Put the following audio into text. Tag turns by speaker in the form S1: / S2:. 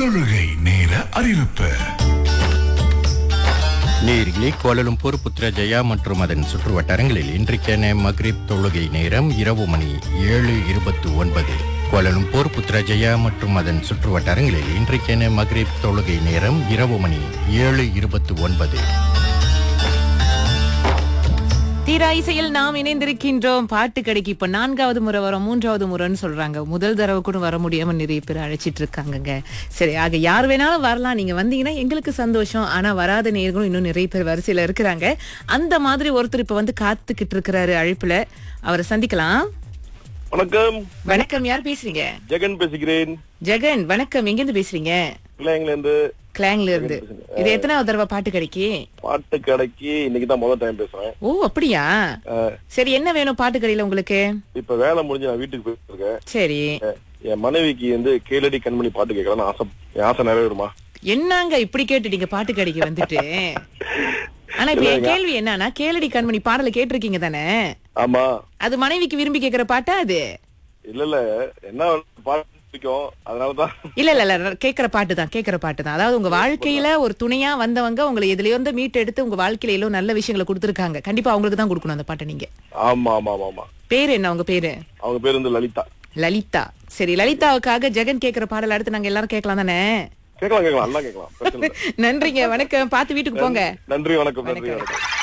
S1: தொழுகை நேர அறிவிப்பு
S2: நேரிலே கோலலும்பூர் புத்ரஜயா மற்றும் அதன் சுற்று வட்டாரங்களில் இன்றைக்கான மக்ரிப் தொழுகை நேரம் இரவு மணி ஏழு இருபத்தி ஒன்பது கோலலும்பூர் புத்ரஜயா மற்றும் அதன் சுற்று வட்டாரங்களில் இன்றைக்கான மக்ரிப் தொழுகை நேரம் இரவு மணி ஏழு இருபத்தி ஒன்பது
S3: தீரா இசையில் நாம் இணைந்திருக்கின்றோம் பாட்டு கடைக்கு இப்ப நான்காவது முறை வரோம் மூன்றாவது முறைன்னு சொல்றாங்க முதல் தடவை கூட வர முடியாம நிறைய பேர் அழைச்சிட்டு இருக்காங்கங்க சரி ஆக யார் வேணாலும் வரலாம் நீங்க வந்தீங்கன்னா எங்களுக்கு சந்தோஷம் ஆனா வராத நேர்களும் இன்னும் நிறைய பேர் வரிசையில இருக்கிறாங்க அந்த மாதிரி ஒருத்தர் இப்ப வந்து காத்துக்கிட்டு இருக்கிறாரு அழைப்புல அவரை சந்திக்கலாம்
S4: வணக்கம்
S3: வணக்கம் யார் பேசுறீங்க
S4: ஜெகன் பேசுகிறேன்
S3: ஜெகன் வணக்கம் எங்கிருந்து பேசுறீங்க
S4: பிள்ளைங்கள இருந்து
S3: கிளாங்ல இருந்து இது எத்தனாவது தடவை பாட்டு கடைக்கு
S4: பாட்டு கடைக்கு இன்னைக்கு தான் முதல் டைம் பேசுறேன்
S3: ஓ அப்படியா
S4: அஹ்,
S3: சரி என்ன வேணும் பாட்டு கடையில உங்களுக்கு
S4: இப்ப வேலை முடிஞ்சு நான் வீட்டுக்கு போயிட்டு இருக்கேன்
S3: சரி
S4: அஹ், என் மனைவிக்கு வந்து கேளடி கண்மணி பாட்டு கேட்கலாம்னு ஆசை என் ஆசை நிறைவேறுமா
S3: என்னங்க இப்படி கேட்டுட்டீங்க பாட்டு கடைக்கு வந்துட்டு ஆனா இப்ப என் கேள்வி என்னன்னா கேளடி கண்மணி பாடல கேட்டிருக்கீங்க தானே
S4: ஆமா
S3: அது மனைவிக்கு விரும்பி கேக்குற பாட்டா அது
S4: இல்ல இல்ல என்ன பாட்டு பிடிக்கும் அதனாலதான்
S3: இல்ல இல்ல இல்ல கேக்குற பாட்டு தான் கேக்குற பாட்டு தான் அதாவது உங்க வாழ்க்கையில ஒரு துணையா வந்தவங்க உங்களை எதுலயோ வந்து மீட் எடுத்து உங்க வாழ்க்கையில எல்லாம் நல்ல விஷயங்களை கொடுத்துருக்காங்க கண்டிப்பா அவங்களுக்கு தான் கொடுக்கணும் அந்த பாட்டை நீங்க
S4: ஆமா ஆமா ஆமா ஆமா
S3: பேரு என்ன உங்க பேரு
S4: அவங்க பேர் வந்து லலிதா
S3: லலிதா சரி லலிதாவுக்காக ஜெகன் கேக்குற பாடல் அடுத்து நாங்க எல்லாரும் கேட்கலாம் தானே
S4: கேட்கலாம் கேட்கலாம் எல்லாம் கேட்கலாம் பிரச்சனை இல்ல.
S3: நன்றிங்க வணக்கம் பார்த்து வீட்டுக்கு போங்க
S4: நன்றி வணக்கம் நன்றி வணக்கம்